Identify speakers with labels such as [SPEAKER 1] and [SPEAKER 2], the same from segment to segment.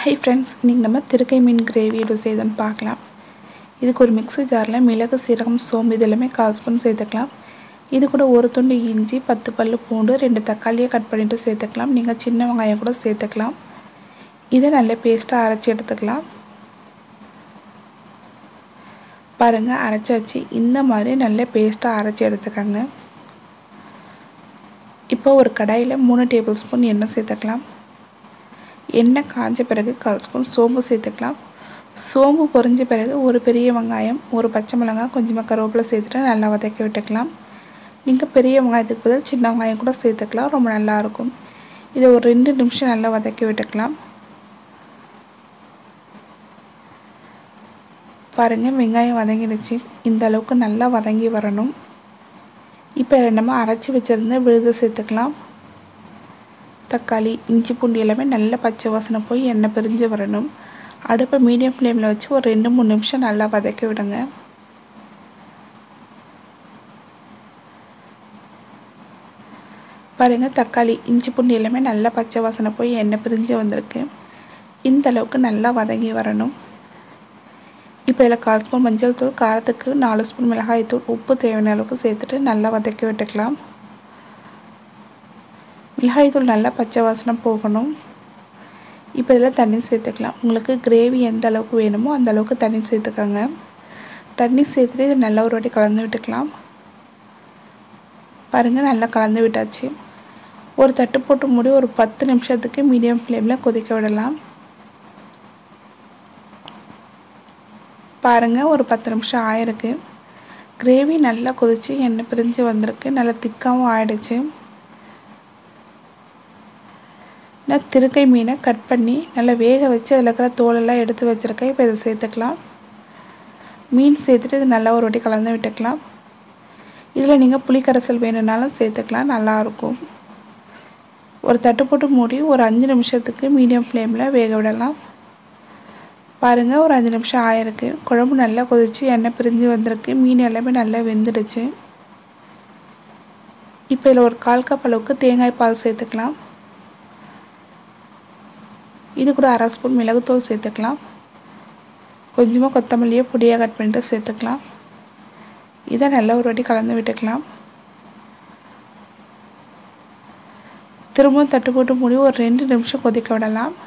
[SPEAKER 1] hi friends இன்றைக்கி நம்ம திருக்கை மீன் கிரேவி எப்படி செய்யுதுன்னு பார்க்கலாம் இதுக்கு ஒரு மிக்ஸி ஜாரில் மிளகு சீரகம் சோம்பு இது எல்லாமே கால் ஸ்பூன் சேர்த்துக்கலாம் இது கூட ஒரு துண்டு இஞ்சி பத்து பல் பூண்டு ரெண்டு தக்காளியை கட் பண்ணிவிட்டு சேர்த்துக்கலாம் நீங்கள் சின்ன வெங்காயம் கூட சேர்த்துக்கலாம் இதை நல்ல பேஸ்ட்டாக அரைச்சி எடுத்துக்கலாம் பாருங்கள் அரைச்சாச்சு இந்த மாதிரி நல்ல பேஸ்ட்டாக அரைச்சி எடுத்துக்கோங்க இப்போ ஒரு கடாயில் மூணு டேபிள் ஸ்பூன் எண்ணெய் சேர்த்துக்கலாம் எண்ணெய் காஞ்ச பிறகு கால் ஸ்பூன் சோம்பு சேர்த்துக்கலாம் சோம்பு பொரிஞ்ச பிறகு ஒரு பெரிய வெங்காயம் ஒரு பச்சை மிளகாய் கொஞ்சமாக கருவேப்பிலை சேர்த்துட்டு நல்லா வதக்கி விட்டுக்கலாம் நீங்கள் பெரிய வெங்காயத்துக்கு பதில் சின்ன வெங்காயம் கூட சேர்த்துக்கலாம் ரொம்ப நல்லாயிருக்கும் இதை ஒரு ரெண்டு நிமிஷம் நல்லா வதக்கி விட்டுக்கலாம் பாருங்கள் வெங்காயம் வதங்கிடுச்சு இந்த அளவுக்கு நல்லா வதங்கி வரணும் இப்போ நம்ம அரைச்சி வச்சுருந்த விழுது சேர்த்துக்கலாம் தக்காளி இஞ்சி பூண்டு எல்லாமே நல்ல பச்சை வாசனை போய் எண்ணெய் பிரிஞ்சு வரணும் அடுப்பை மீடியம் ஃப்ளேமில் வச்சு ஒரு ரெண்டு மூணு நிமிஷம் நல்லா வதக்கி விடுங்க பாருங்கள் தக்காளி இஞ்சி பூண்டு எல்லாமே நல்லா பச்சை வாசனை போய் எண்ணெய் பிரிஞ்சு வந்திருக்கு இந்த அளவுக்கு நல்லா வதங்கி வரணும் இப்போ இதில் கால் ஸ்பூன் மஞ்சள் தூள் காரத்துக்கு நாலு ஸ்பூன் மிளகாய் தூள் உப்பு தேவையான அளவுக்கு சேர்த்துட்டு நல்லா வதக்கி விட்டுக்கலாம் மிளகாய் தூள் நல்லா பச்சை வாசனை போகணும் இப்போ இதில் தண்ணி சேர்த்துக்கலாம் உங்களுக்கு கிரேவி எந்த அளவுக்கு வேணுமோ அந்த அளவுக்கு தண்ணி சேர்த்துக்கோங்க தண்ணி சேர்த்துட்டு இதை நல்லா ஒரு வாட்டி கலந்து விட்டுக்கலாம் பாருங்கள் நல்லா கலந்து விட்டாச்சு ஒரு தட்டு போட்டு மூடி ஒரு பத்து நிமிஷத்துக்கு மீடியம் ஃப்ளேமில் கொதிக்க விடலாம் பாருங்கள் ஒரு பத்து நிமிஷம் ஆயிருக்கு கிரேவி நல்லா கொதித்து எண்ணெய் பிரிஞ்சு வந்திருக்கு நல்லா திக்காகவும் ஆயிடுச்சு நான் திருக்கை மீனை கட் பண்ணி நல்லா வேக வச்சு அதில் இருக்கிற தோலெல்லாம் எடுத்து வச்சுருக்கேன் இப்போ இதை சேர்த்துக்கலாம் மீன் சேர்த்துட்டு இது நல்லா ஒரு வாட்டி கலந்து விட்டுக்கலாம் இதில் நீங்கள் புளிக்கரைசல் வேணும்னாலும் சேர்த்துக்கலாம் நல்லாயிருக்கும் ஒரு தட்டு போட்டு மூடி ஒரு அஞ்சு நிமிஷத்துக்கு மீடியம் ஃப்ளேமில் வேக விடலாம் பாருங்கள் ஒரு அஞ்சு நிமிஷம் ஆயிருக்கு குழம்பு நல்லா கொதித்து எண்ணெய் பிரிஞ்சு வந்திருக்கு மீன் எல்லாமே நல்லா வெந்துடுச்சு இப்போ இதில் ஒரு கால் கப் அளவுக்கு தேங்காய் பால் சேர்த்துக்கலாம் இது கூட அரை ஸ்பூன் மிளகுத்தூள் சேர்த்துக்கலாம் கொஞ்சமாக கொத்தமல்லியை பொடியாக கட் பண்ணிட்டு சேர்த்துக்கலாம் இதை நல்லா ஒரு வாட்டி கலந்து விட்டுக்கலாம் திரும்பவும் தட்டு போட்டு மூடி ஒரு ரெண்டு நிமிஷம் கொதிக்க விடலாம்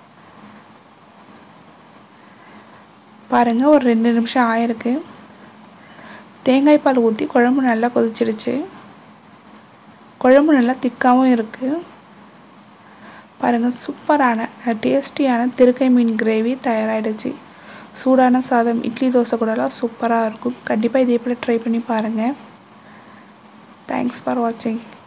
[SPEAKER 1] பாருங்கள் ஒரு ரெண்டு நிமிஷம் ஆயிருக்கு தேங்காய் பால் ஊற்றி குழம்பு நல்லா கொதிச்சிடுச்சு குழம்பு நல்லா திக்காகவும் இருக்குது பாருங்கள் சூப்பரான டேஸ்டியான திருக்கை மீன் கிரேவி தயாராகிடுச்சு சூடான சாதம் இட்லி தோசை கூடலாம் சூப்பராக இருக்கும் கண்டிப்பாக இதே போல் ட்ரை பண்ணி பாருங்கள் தேங்க்ஸ் ஃபார் வாட்சிங்